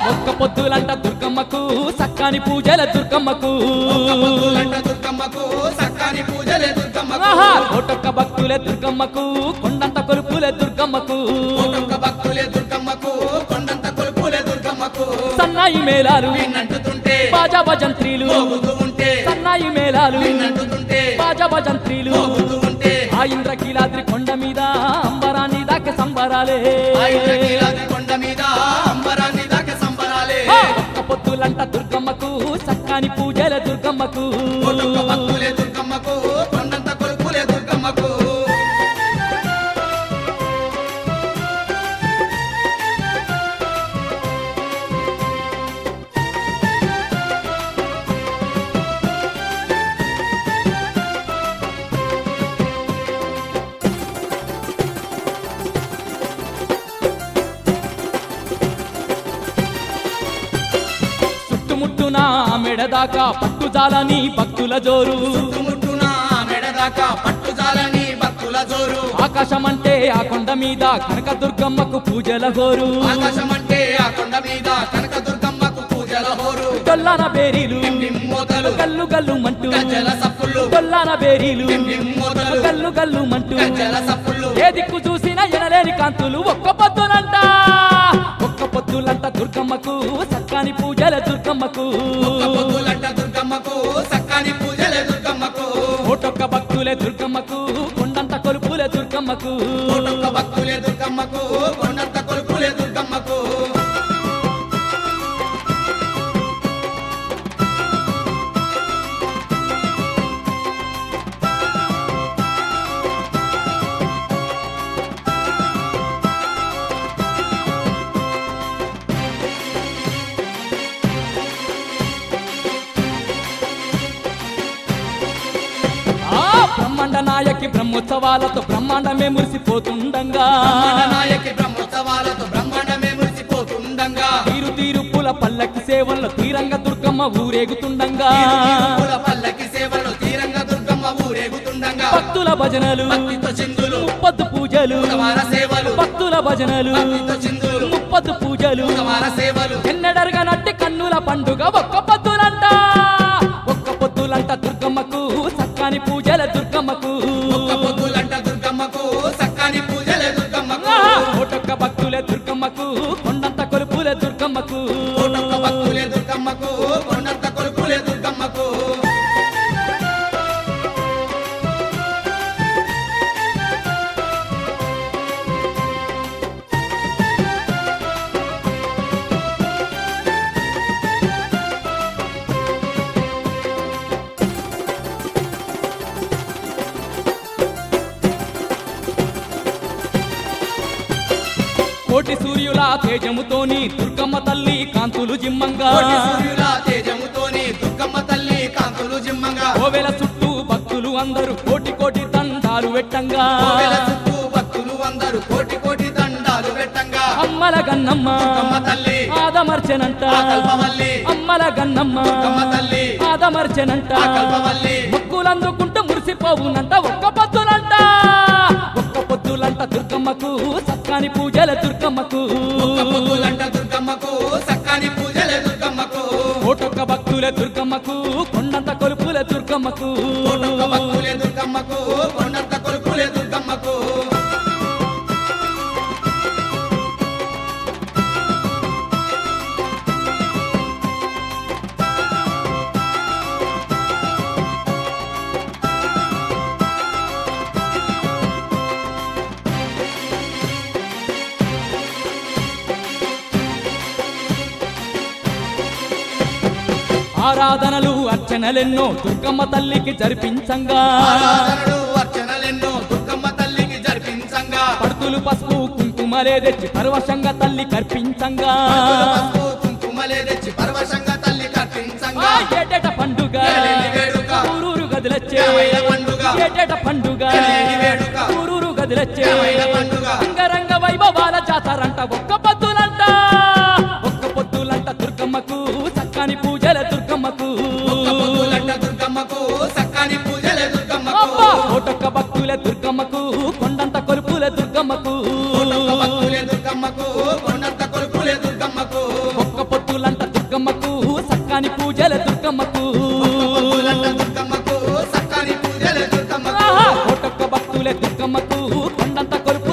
ఒక్క పొద్దులంట దుర్గమ్మకు సక్కాని పూజల దుర్గమ్మకు ఒక్క పొద్దులంట దుర్గమ్మకు సక్కాని పూజలే దుర్గమ్మకు ఆహా కోటొక్క భక్తులే దుర్గమ్మకు కొండంత కొలుపులే దుర్గమ్మకు కోటొక్క భక్తులే దుర్గమ్మకు కొండంత కొలుపులే దుర్గమ్మకు సన్నాయి మేళాలు విన్నంటుతుంటే బాజా భజంత్రీలు మోగుతూ ఉంటే సన్నాయి మేళాలు విన్నంటుతుంటే బాజా భజంత్రీలు మోగుతూ ఉంటే ఆ ఇంద్రకీలాద్రి కొండ మీద అంబరాన్ని దాకా సంబరాలే ఆ ఇంద్రకీలాద్రి కొండ మీద అంబరాన్ని దాకా సంబరాలే ఆ ఒక్క పొద్దులంట దుర్గమ్మకు సక్కాని పూజల దుర్గమ్మకు కోటొక్క భక్తులే దుర్గమ్మకు కొండంత కొలుపులే దుర్గమ్మకు చుట్టుముట్టున మెడదాకా పట్టుజాలని భక్తుల జోరు చుట్టుముట్టున మెడదాకా పట్టుజాలని భక్తుల జోరు ఆకాశమంటే ఆ కొండ మీద కనక దుర్గమ్మకు పూజల హోరు ఆకాశం అంటే ఆ కొండ మీద కనక దుర్గమ్మకు పూజల హోరు డొల్లాన బేరీలు మోతలు గల్లు గల్లు మంటూ గజ్జల సప్పుళ్ళు డొల్లాన బేరీలు మోతలు గల్లు గల్లు మంటూ గజ్జల సప్పుళ్ళు ఏ దిక్కు చూసినా ఎనలేని కాంతులు ఒక్క పొద్దులంట ఒక్క పొద్దులంట దుర్గమ్మకు సక్కాని పూజల దుర్గమ్మకు ఒక్క పొద్దులంట దుర్గమ్మకు సక్కాని పూజలే దుర్గమ్మకు కోటొక్క భక్తులే దుర్గమ్మకు కొండంత కొలుపులే దుర్గమ్మకు కోటొక్క భక్తులే దుర్గమ్మకు కొండంత కొలుపులే దుర్గమ్మకు ఆ బ్రహ్మాండ నాయకి బ్రహ్మోత్సవాలతో బ్రహ్మాండమే మురిసిపోతుండంగా బ్రహ్మాండ నాయకి బ్రహ్మోత్సవాలతో బ్రహ్మాండమే మురిసిపోతుండంగా తీరు తీరు పూల పల్లకి సేవల్లో తీరంగ దుర్గమ్మ ఊరేగుతుండంగా పూల పల్లకి సేవలు తీరంగ దుర్గమ్మ ఊరేగుతుండంగా భక్తుల భజనలు భక్తితో చిందులు ముప్పద్దు పూజలు వార సేవలు భక్తుల భజనలు భక్తితో చిందులు ముప్పద్దు పూజలు వార సేవలు ఎన్నడరగనట్టి కన్నుల పండుగ ఒక్క పొద్దులంట ఒక్క పొద్దులంట దుర్గమ్మకు సక్కాని పూజల దుర్గమ్మకు ఒక్క పొద్దులంట దుర్గమ్మకు సక్కాని పూజలే దుర్గమ్మకు ఆహా! కోటొక్క భక్తులే దుర్గమ్మకు కొండంత కొలుపులే దుర్గమ్మకు కోటొక్క భక్తులే దుర్గమ్మకు కొండంత కొలుపులే దుర్గమ్మకు కోటి సూర్యుల తేజముతోని దుర్గమ్మ తల్లి కాంతులు జిమ్మంగా కోటి సూర్యుల తేజముతోని దుర్గమ్మ తల్లి కాంతులు జిమ్మంగా కోవెల చుట్టూ భక్తులు అందరూ కోటి కోటి దండాలు వెట్టంగా కోవెల చుట్టూ భక్తులు అందరూ కోటి కోటి దండాలు పెట్టంగా అమ్మల గన్నమ్మ దుర్గమ్మ తల్లి ఆదమర్చెనంట ఆ కల్పవల్లి అమ్మల గన్నమ్మ దుర్గమ్మ తల్లి ఆదమర్చెనంట ఆ కల్పవల్లి మొక్కులందుకుంటూ మురిసిపోవునంట ఒక్క పొద్దులంట ఒక్క పొద్దులంట దుర్గమ్మకు సక్కాని పూజల దుర్గమ్మకు ఒక్క పొద్దులంట దుర్గమ్మకు సక్కాని పూజలే దుర్గమ్మకు కోటొక్క భక్తులే దుర్గమ్మకు కొండంత కొలుపులే దుర్గమ్మకు కోటొక్క భక్తులే దుర్గమ్మకు కొండంత కొలుపులే దుర్గమ్మకు ఆరాధనలు అర్చనలెన్నో దుర్గమ్మ తల్లికి జరిపించంగా ఆరాధనలు అర్చనలెన్నో దుర్గమ్మ తల్లికి జరిపించంగా పడుతులు పసుపు కుంకుమలే తెచ్చి పరవశంగా తల్లి కర్పించంగా పసుపు కుంకుమలే తెచ్చి పరవశంగా తల్లి ఆ కర్పించంగా ఏటేట పండుగ ఏలేని వేడుక. ఊరూరు గదిలచ్చే ఏమైనా పండుగ. ఏటేట పండుగ ఏలేని వేడుక. ఊరూరు గదిలచ్చే ఏమైనా పండుగ. అంగరంగ వైభవాల జాతరంట ఒక్క పొద్దులంట ఒక్క పొద్దులంట దుర్గమ్మకు చక్కని పూజల దుర్గమ్మకు ఒక్క పొద్దులంట దుర్గమ్మకు సక్కాని పూజలే దుర్గమ్మకు అబ్బా! కోటొక్క భక్తులే దుర్గమ్మకు కొండంత కొలుపులే దుర్గమ్మకు కోటొక్క భక్తులే దుర్గమ్మకు కొండంత కొలుపులే దుర్గమ్మకు ఒక్క పొద్దు భక్తులంట దుర్గమ్మకు సక్కని పూజలే దుర్గమ్మకు ఆహా, కోటొక్క భక్తులే దుర్గమ్మకు కొండంత కొలుపు